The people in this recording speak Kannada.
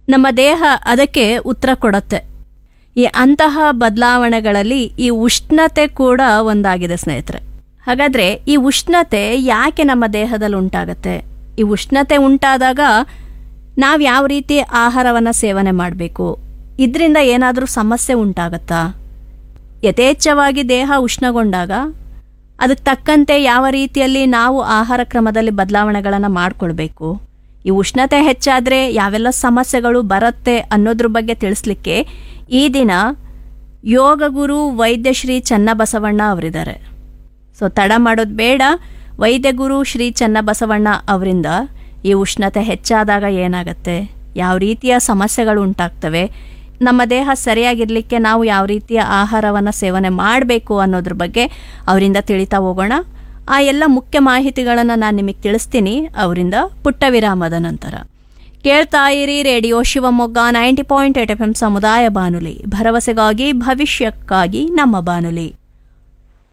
ನಮ್ಮ ದೇಹ ಅದಕ್ಕೆ ಉತ್ತರ ಕೊಡುತ್ತೆ ಈ ಅಂತಹ ಬದಲಾವಣೆಗಳಲ್ಲಿ ಈ ಉಷ್ಣತೆ ಕೂಡ ಒಂದಾಗಿದೆ ಸ್ನೇಹಿತರೆ ಹಾಗಾದ್ರೆ ಈ ಉಷ್ಣತೆ ಯಾಕೆ ನಮ್ಮ ದೇಹದಲ್ಲಿ ಉಂಟಾಗತ್ತೆ ಈ ಉಷ್ಣತೆ ಉಂಟಾದಾಗ ನಾವು ಯಾವ ರೀತಿ ಆಹಾರವನ್ನು ಸೇವನೆ ಮಾಡಬೇಕು ಇದರಿಂದ ಏನಾದರೂ ಸಮಸ್ಯೆ ಉಂಟಾಗತ್ತಾ ಯಥೇಚ್ಛವಾಗಿ ದೇಹ ಉಷ್ಣಗೊಂಡಾಗ ಅದಕ್ಕೆ ತಕ್ಕಂತೆ ಯಾವ ರೀತಿಯಲ್ಲಿ ನಾವು ಆಹಾರ ಕ್ರಮದಲ್ಲಿ ಬದಲಾವಣೆಗಳನ್ನು ಮಾಡಿಕೊಳ್ಬೇಕು ಈ ಉಷ್ಣತೆ ಹೆಚ್ಚಾದರೆ ಯಾವೆಲ್ಲ ಸಮಸ್ಯೆಗಳು ಬರುತ್ತೆ ಅನ್ನೋದ್ರ ಬಗ್ಗೆ ತಿಳಿಸ್ಲಿಕ್ಕೆ ಈ ದಿನ ಯೋಗ ಗುರು ವೈದ್ಯಶ್ರೀ ಚನ್ನಬಸವಣ್ಣ ಅವರಿದ್ದಾರೆ ಸೊ ತಡ ಮಾಡೋದು ಬೇಡ ವೈದ್ಯಗುರು ಶ್ರೀ ಚನ್ನಬಸವಣ್ಣ ಅವರಿಂದ ಈ ಉಷ್ಣತೆ ಹೆಚ್ಚಾದಾಗ ಏನಾಗುತ್ತೆ ಯಾವ ರೀತಿಯ ಸಮಸ್ಯೆಗಳು ಉಂಟಾಗ್ತವೆ ನಮ್ಮ ದೇಹ ಸರಿಯಾಗಿರಲಿಕ್ಕೆ ನಾವು ಯಾವ ರೀತಿಯ ಆಹಾರವನ್ನು ಸೇವನೆ ಮಾಡಬೇಕು ಅನ್ನೋದ್ರ ಬಗ್ಗೆ ಅವರಿಂದ ತಿಳಿತಾ ಹೋಗೋಣ ಆ ಎಲ್ಲ ಮುಖ್ಯ ಮಾಹಿತಿಗಳನ್ನು ನಾನು ನಿಮಗೆ ತಿಳಿಸ್ತೀನಿ ಅವರಿಂದ ಪುಟ್ಟ ವಿರಾಮದ ನಂತರ ಕೇಳ್ತಾ ಇರಿ radio Shivamogga ninety point eight F M ಸಮುದಾಯ ಬಾನುಲಿ ಭರವಸೆಗಾಗಿ ಭವಿಷ್ಯಕ್ಕಾಗಿ ನಮ್ಮ ಬಾನುಲಿ